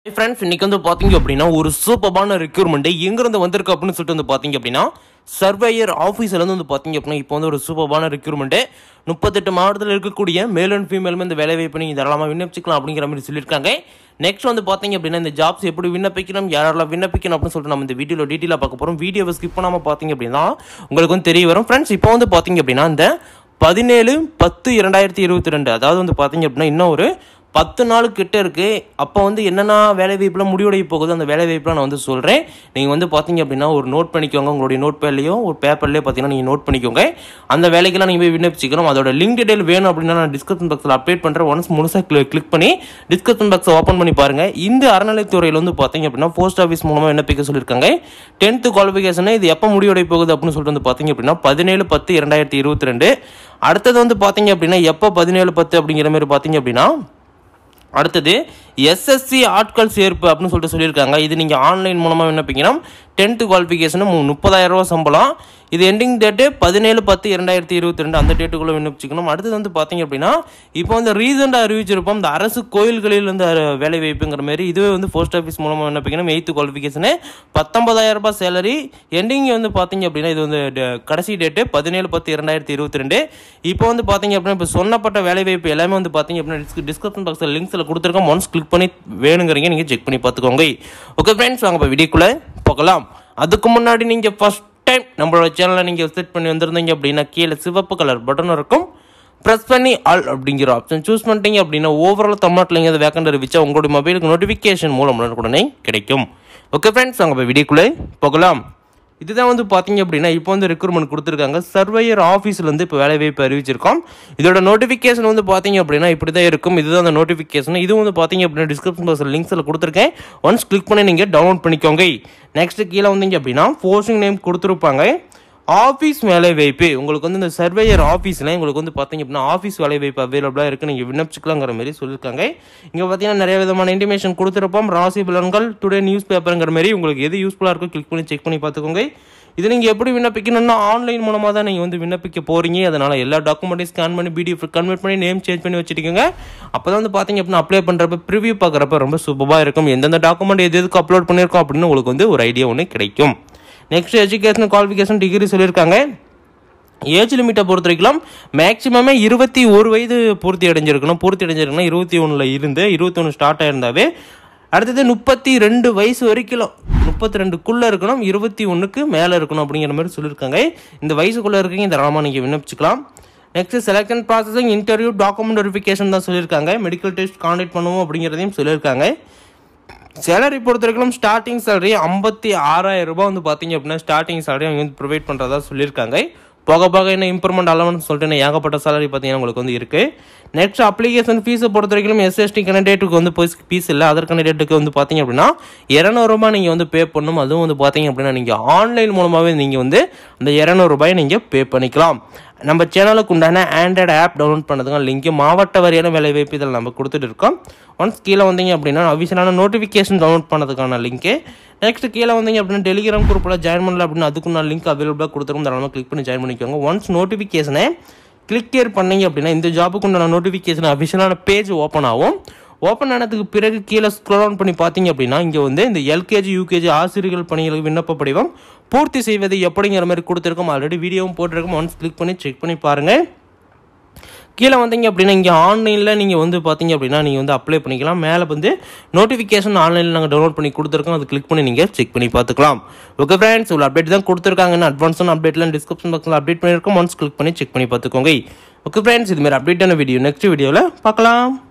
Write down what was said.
friends இன்னைக்கு வந்து பார்த்தீங்க அப்படின்னா ஒரு சூப்பரான ரெக்யூர்மெண்ட் எங்கிருந்து வந்திருக்கு அப்படின்னு சொல்லிட்டு வந்து பார்த்தீங்க அப்படின்னா சர்வேயர் ஆஃபீஸ்லேருந்து வந்து பார்த்தீங்க அப்படின்னா இப்போ வந்து ஒரு சூப்பரான ரெக்யூர்மெண்ட் முப்பத்தெட்டு மாவட்டத்தில் இருக்கக்கூடிய மேல் அண்ட் ஃபீமேலுமே இந்த வேலை வாய்ப்பு நீங்கள் தாராளமாக விண்ணப்பிச்சிக்கலாம் அப்படிங்கிற மாதிரி சொல்லியிருக்காங்க நெக்ஸ்ட் வந்து பார்த்தீங்க அப்படின்னா இந்த ஜாப்ஸ் எப்படி விண்ணப்பிக்கணும் யாரெல்லாம் விண்ணப்பிக்கணும் அப்படின்னு சொல்லிட்டு நம்ம இந்த வீடியோவில் டீட்டெயிலாக பார்க்க போகிறோம் வீடியோவை ஸ்கிப் பண்ணாமல் பார்த்தீங்க அப்படின்னா உங்களுக்கு வந்து தெரிய வரும் ஃப்ரெண்ட்ஸ் இப்போ வந்து பார்த்தீங்க அப்படின்னா இந்த பதினேழு பத்து இரண்டாயிரத்தி இருபத்தி ரெண்டு அதாவது வந்து பார்த்தீங்க அப்படின்னா இன்னும் ஒரு பத்து நாள் கிட்ட இருக்கு அப்போ வந்து என்னென்ன வேலை வாய்ப்புலாம் முடிவடைய போகுது அந்த வேலை வாய்ப்புலாம் நான் வந்து சொல்கிறேன் நீங்கள் வந்து பார்த்தீங்க அப்படின்னா ஒரு நோட் பண்ணிக்கோங்க உங்களுடைய நோட் பேர்லையோ ஒரு பேப்பர்லேயோ பார்த்தீங்கன்னா நீங்கள் நோட் பண்ணிக்கோங்க அந்த வேலைக்கெல்லாம் நீங்கள் போய் விண்ணப்பிச்சிக்கணும் அதோட லிங்க் டீடைல் வேணும் அப்படின்னா நான் டிஸ்கிரிப்ஷன் பாக்ஸில் அப்டேட் பண்ணுறேன் ஒன்ஸ் முழுசாக கிளிக் பண்ணி டிஸ்கிரிப்ஷன் பாக்ஸை ஓப்பன் பண்ணி பாருங்கள் இந்த அறநிலைத்துறையில் வந்து பார்த்தீங்க அப்படின்னா போஸ்ட் ஆஃபீஸ் மூலமாக விண்ணப்பிக்க சொல்லியிருக்காங்க டென்த்து குவாலிஃபிகேஷன் இது எப்போ முடிவடைய போகுது அப்படின்னு சொல்லிட்டு வந்து பார்த்தீங்க அப்படின்னா பதினேழு பத்து இரண்டாயிரத்தி இருபத்தி ரெண்டு அடுத்தது வந்து பார்த்தீங்க அப்படின்னா எப்போ பதினேழு பத்து அப்படிங்கிற மாதிரி பார்த்தீங்க அப்படின்னா அடுத்தது எஸ்எஸ்சி ஆட்கள் சேர்ப்பு அப்படின்னு சொல்லிட்டு சொல்லியிருக்காங்க இது நீங்கள் ஆன்லைன் மூலமாக விண்ணப்பிக்கணும் டென்த்து குவாலிஃபிகேஷனு முப்பதாயிரம் ரூபா சம்பளம் இது எண்டிங் டேட்டு பதினேழு பத்து இரண்டாயிரத்தி இருபத்தி ரெண்டு அந்த டேட்டுக்குள்ளே விண்ணப்பிச்சிக்கணும் அடுத்தது வந்து பார்த்தீங்க அப்படின்னா இப்போ வந்து ரீசெண்டாக அறிவிச்சிருப்போம் இந்த அரசு கோயில்களில் இந்த வேலை வாய்ப்புங்கிற மாதிரி இதுவே வந்து போஸ்ட் ஆஃபீஸ் மூலமாக விண்ணப்பிக்கணும் எயித்து குவாலிஃபிகேஷனு பத்தொன்பதாயிரம் ரூபாய் சேலரி எண்டிங் வந்து பார்த்தீங்க அப்படின்னா இது வந்து ட- கடைசி டேட்டு பதினேழு பத்து இரண்டாயிரத்தி இருபத்தி ரெண்டு இப்போ வந்து பார்த்தீங்க அப்படின்னா இப்போ சொன்னப்பட்ட வேலை வாய்ப்பு எல்லாமே வந்து பார்த்தீங்க அப்படின்னா டிஸ்கிரிப்ஷன் பாக்ஸில் லிங்க்ஸில் கொடுத்துருக்கோம் ஒன்ஸ் கிளிக் பண்ணி வேணுங்கிறீங்க நீங்கள் செக் பண்ணி பார்த்துக்கோங்க ஓகே ஃப்ரெண்ட்ஸ் வாங்க இப்போ வீடியோக்குள்ளே போகலாம் அதுக்கு முன்னாடி நீங்கள் ஃபஸ்ட் டைம் நம்மளோட சேனலை நீங்கள் விசிட் பண்ணி வந்திருந்தீங்க அப்படின்னா கீழே சிவப்பு கலர் பட்டன் இருக்கும் ப்ரெஸ் பண்ணி ஆல் அப்படிங்கிற ஆப்ஷன் சூஸ் பண்ணிட்டீங்க அப்படின்னா ஓவரால் தமிழ்நாட்டில் எங்கேயாவது வேக்கண்ட் அறிவிச்சா உங்களுடைய மொபைலுக்கு நோட்டிஃபிகேஷன் மூலம் உடனே கிடைக்கும் ஓகே ஃப்ரெண்ட்ஸ் வாங்க இப்போ வீடியோக்குள்ளே போகலாம் இதுதான் வந்து பார்த்தீங்க அப்படின்னா இப்போ வந்து ரெக்ரூட்மெண்ட் கொடுத்துருக்காங்க சர்வேயர் ஆஃபீஸ்லேருந்து இப்போ வேலை வாய்ப்பு அறிவிச்சிருக்கோம் இதோட நோட்டிஃபிகேஷன் வந்து பார்த்தீங்க அப்படின்னா இப்படி தான் இருக்கும் இதுதான் அந்த நோட்டிஃபிகேஷன் இது வந்து பார்த்தீங்க அப்படின்னா டிஸ்கிரிப்ஷன் பாக்ஸில் லிங்க்ஸில் கொடுத்துருக்கேன் ஒன்ஸ் கிளிக் பண்ணி நீங்கள் டவுன்லோட் பண்ணிக்கோங்க நெக்ஸ்ட் கீழே வந்தீங்க அப்படின்னா போஸ்டிங் நேம் கொடுத்துருப்பாங்க ஆஃபீஸ் வேலை வாய்ப்பு உங்களுக்கு வந்து இந்த சர்வேயர் ஆஃபீஸில் உங்களுக்கு வந்து பார்த்தீங்க அப்படின்னா ஆஃபீஸ் வேலை வாய்ப்பு அவைலபிளாக இருக்குது நீங்கள் விண்ணப்பிச்சுக்கலாங்கிற மாதிரி சொல்லியிருக்காங்க இங்கே பார்த்தீங்கன்னா நிறைய விதமான இன்டிமேஷன் கொடுத்துருப்போம் ராசி பலன்கள் டுடே நியூஸ் பேப்பருங்கிற மாதிரி உங்களுக்கு எது யூஸ்ஃபுல்லாக இருக்கோ கிளிக் பண்ணி செக் பண்ணி பார்த்துக்கோங்க இது நீங்கள் எப்படி விண்ணப்பிக்கணும்னா ஆன்லைன் மூலமாக தான் நீங்கள் வந்து விண்ணப்பிக்க போகிறீங்க அதனால் எல்லா டாக்குமெண்ட்டையும் ஸ்கேன் பண்ணி பிடிஎஃப் கன்வெர்ட் பண்ணி நேம் சேஞ்ச் பண்ணி வச்சுட்டிக்கோங்க அப்போ தான் வந்து பார்த்தீங்க அப்படின்னா அப்ளை பண்ணுறப்ப ப்ரிவியூ பார்க்குறப்ப ரொம்ப சூப்பராக இருக்கும் எந்தெந்த டாக்குமெண்ட் எது எதுக்கு அப்லோட் பண்ணியிருக்கோம் அப்படின்னு உங்களுக்கு வந்து ஒரு ஐடியா ஒன்று கிடைக்கும் நெக்ஸ்ட் எஜுகேஷன் குவாலிஃபிகேஷன் டிகிரி சொல்லியிருக்காங்க ஏஜ் லிமிட்டை பொறுத்த வரைக்கும் மேக்ஸிமமே இருபத்தி ஒரு வயது பூர்த்தி அடைஞ்சிருக்கணும் பூர்த்தி அடைஞ்சிருக்கணும் இருபத்தி ஒன்றில் இருந்து இருபத்தி ஒன்று ஸ்டார்ட் ஆயிருந்தாவே அடுத்தது முப்பத்தி ரெண்டு வயசு வரைக்கும் முப்பத்தி ரெண்டுக்குள்ளே இருக்கணும் இருபத்தி ஒன்றுக்கு மேலே இருக்கணும் அப்படிங்கிற மாதிரி சொல்லியிருக்காங்க இந்த வயசுக்குள்ளே இருக்கீங்க தாராளமாக நீங்கள் விண்ணப்பிச்சுக்கலாம் next selection processing interview document verification தான் சொல்லியிருக்காங்க மெடிக்கல் டெஸ்ட் கான்டக்ட் பண்ணுவோம் அப்படிங்கிறதையும் சொல்லியிருக்காங்க சேலரி பொறுத்த வரைக்கும் ஸ்டார்டிங் சேலரி ஐம்பத்தி ஆறாயிரம் ரூபாய் வந்து பார்த்தீங்க அப்படின்னா ஸ்டார்டிங் சேலரி அவங்க வந்து ப்ரொவைட் பண்ணுறதா சொல்லியிருக்காங்க போக போக என்ன இம்ப்ரூவ்மெண்ட் அலவன்ஸ் சொல்லிட்டு என்ன ஏகப்பட்ட சேலரி பார்த்தீங்கன்னா உங்களுக்கு வந்து இருக்குது நெக்ஸ்ட் அப்ளிகேஷன் ஃபீஸை பொறுத்த வரைக்கும் எஸ்எஸ்டி கேண்டிடேட்டுக்கு வந்து போய் ஃபீஸ் இல்லை அதர் கேண்டிடேட்டுக்கு வந்து பார்த்தீங்க அப்படின்னா இரநூறுபா நீங்கள் வந்து பே பண்ணணும் அதுவும் வந்து பார்த்தீங்க அப்படின்னா நீங்கள் ஆன்லைன் மூலமாகவே நீங்கள் வந்து அந்த இரநூறுபாயை நீங்கள் பே பண்ணிக்கலாம் நம்ம சேனலுக்கு உண்டான ஆண்ட்ராய்டு ஆப் டவுன்லோட் பண்ணதுங்க லிங்க் மாவட்ட வாரியான வேலைவாய்ப்பு இதில் நம்ம கொடுத்துட்டு இருக்கோம் ஒன்ஸ் கீழே வந்தீங்க அப்படின்னா அஃபிஷியலான நோட்டிஃபிகேஷன் டவுன்லோட் பண்ணதுக்கான லிங்க்கு நெக்ஸ்ட் கீழே வந்தீங்க அப்படின்னா டெலிகிராம் குரூப்பில் ஜாயின் பண்ணல அப்படின்னா அதுக்குள்ள லிங்க் அவைலபிளாக கொடுத்துருக்கோம் தாராளமாக கிளிக் பண்ணி ஜாயின் பண்ணிக்கோங்க ஒன்ஸ் நோட்டிஃபிகேஷனை கிளிக் கேர் பண்ணீங்க அப்படின்னா இந்த ஜாபுக்கு உண்டான நோட்டிஃபிகேஷன் அஃபிஷியலான பேஜ் ஓப்பன் ஆகும் ஓப்பன் ஆனதுக்கு பிறகு கீழே ஸ்க்ரோல் டவுன் பண்ணி பார்த்தீங்க அப்படின்னா இங்கே வந்து இந்த எல்கேஜி யூகேஜி ஆசிரியர்கள் பணிகளுக்கு விண்ணப்ப படிவம் பூர்த்தி செய்வது எப்படிங்கிற மாதிரி கொடுத்துருக்கோம் ஆல்ரெடி வீடியோவும் போட்டிருக்கோம் ஒன்ஸ் கிளிக் பண்ணி செக் பண்ணி பாருங்கள் கீழே வந்தீங்க அப்படின்னா இங்கே ஆன்லைனில் நீங்கள் வந்து பார்த்தீங்க அப்படின்னா நீங்கள் வந்து அப்ளை பண்ணிக்கலாம் மேலே வந்து நோட்டிஃபிகேஷன் ஆன்லைனில் நாங்கள் டவுன்லோட் பண்ணி கொடுத்துருக்கோம் அது கிளிக் பண்ணி நீங்கள் செக் பண்ணி பார்த்துக்கலாம் ஓகே ஃப்ரெண்ட்ஸ் இவ்வளோ அப்டேட் தான் கொடுத்துருக்காங்கன்னு அட்வான்ஸான அப்டேட்லாம் டிஸ்கிரிப்ஷன் பாக்ஸில் அப்டேட் பண்ணியிருக்கோம் ஒன்ஸ் கிளிக் பண்ணி செக் பண்ணி பார்த்துக்கோங்க ஓகே ஃப்ரெண்ட்ஸ் இதுமாதிரி அப்டேட்டான வீடியோ நெக்ஸ்ட் வீடியோவில் பார்க்கலாம்